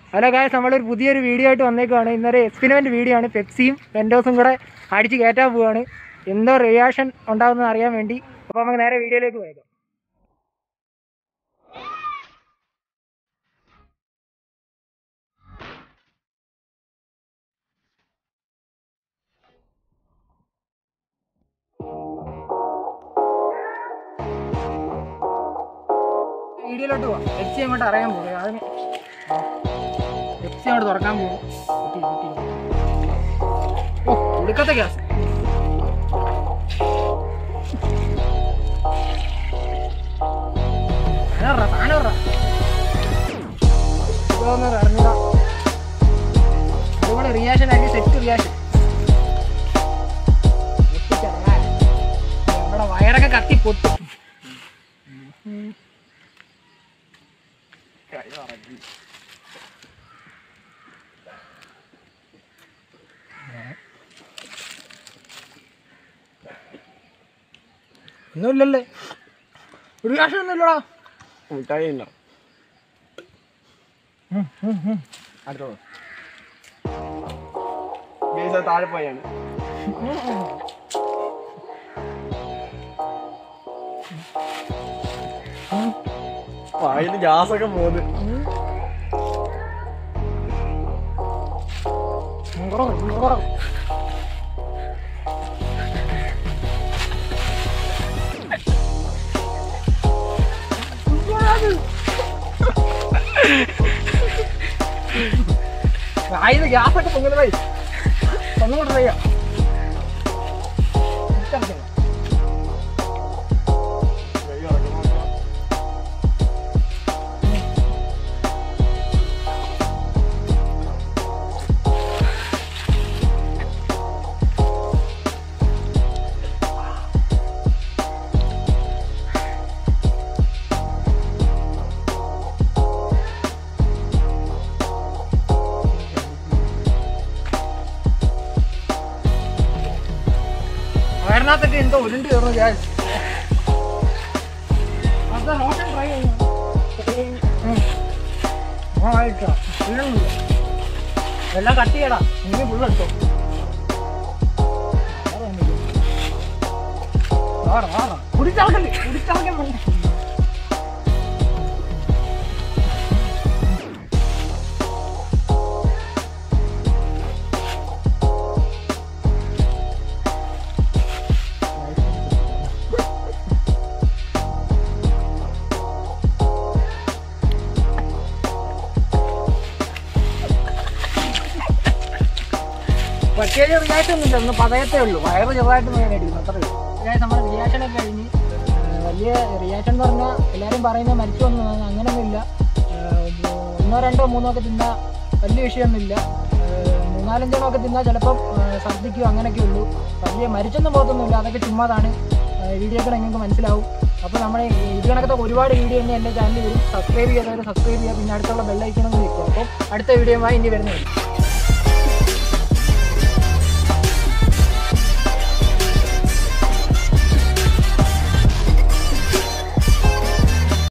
Hello guys നമ്മളൊരു പുതിയൊരു video ആയിട്ട് വന്നേക്കുവാണ് ഇന്നൊരു എക്സ്പെരിമെൻറ്റ് വീഡിയോ ആണ് പെപ്സിയും പെൻഡോസും കൂടെ അടിച്ച് കയറ്റാൻ പോവുകയാണ് എന്തോ റിയാക്ഷൻ ഉണ്ടാകുന്നത് അറിയാൻ വേണ്ടി അപ്പോൾ നമുക്ക് നേരെ വീഡിയോയിലേക്ക് പോയേക്കാം വീഡിയോയിലോട്ട് പോവാം പെപ്സി അങ്ങോട്ട് അറിയാൻ പോകും അതിന് പെപ്സി അങ്ങോട്ട് തുറക്കാൻ പോകും കുട്ടി, കുട്ടി. ഓ ഒടുക്കത്തെ ഗ്യാസ് സാധനം ഇടറാ, സാധനം ഇടറാ. ഇതൊന്നും അറിഞ്ഞൂടാ അതുപോലെ റിയാക്ഷൻ ആക്കി സെറ്റ് റിയാക്ഷൻ നമ്മുടെ വയറൊക്കെ കത്തി പൊട്ടും ഒന്നുമില്ലല്ലേ ഒരു കാശം ഒന്നുമില്ലടാ മുട്ടായി ഉണ്ടോ അടുത്തോ ഗേസ് താഴെ പോയാണ് വായിൽ ഗ്യാസ് ഒക്കെ പോകുന്നു വായിന്ന് ഗ്യാസൊക്കെ പൊങ്ങുന്നതായി ഒന്നുകൂടെ ചെയ്യാം വയറിനകത്തൊക്കെ എന്തോ ഉരുണ്ട് കയറുന്നു ഞാൻ അത് റോഷൻ ട്രൈ ചെയ്യുന്നു എല്ലാം കട്ട് ചെയ്യടാ നീ ഫുള്ള് എടുത്തോ കുടിച്ചളക്കല്ലേ കുടിച്ചളക്കാൻ പ്രത്യേക റിയാക്ഷൻ ഒന്നുമില്ല ഒന്ന് പതയത്തേ ഉള്ളൂ വയറ് ചെറുതായിട്ട് നേടിയിരുന്നു അത്രേ ഉള്ളൂ അതായത് നമ്മുടെ റിയാക്ഷൻ ഒക്കെ കഴിഞ്ഞ് ആ, വലിയ റിയാക്ഷൻ എന്ന് പറഞ്ഞാൽ എല്ലാവരും പറയുന്നത് മരിച്ചു വന്നു അങ്ങനെയൊന്നുമില്ല ആ, ഒന്നോ രണ്ടോ മൂന്നോ ഒക്കെ തിന്നാൽ വലിയ വിഷയമൊന്നുമില്ല ആ, മൂന്നാലഞ്ചെണ്ണം ഒക്കെ തിന്നാൽ ചിലപ്പം ആ, ഛർദ്ദിക്കും അങ്ങനെയൊക്കെ ഉള്ളൂ വലിയ മരിച്ചൊന്നും പോകത്തൊന്നുമില്ല അതൊക്കെ ചുമ്മാതാണ് വീഡിയോ ഒക്കെ നിങ്ങൾക്ക് മനസ്സിലാവും അപ്പോൾ നമ്മുടെ ഇത് കണക്കത്തെ ഒരുപാട് വീഡിയോ തന്നെ എൻ്റെ ചാനലിൽ വരും സബ്സ്ക്രൈബ് ചെയ്തവർ സബ്സ്ക്രൈബ് ചെയ്യുക പിന്നെ അടുത്തുള്ള ബെല്ലൈക്കണം നിൽക്കും അപ്പം അടുത്ത വീഡിയോയുമായി ഇനി വരുന്നതായിരിക്കും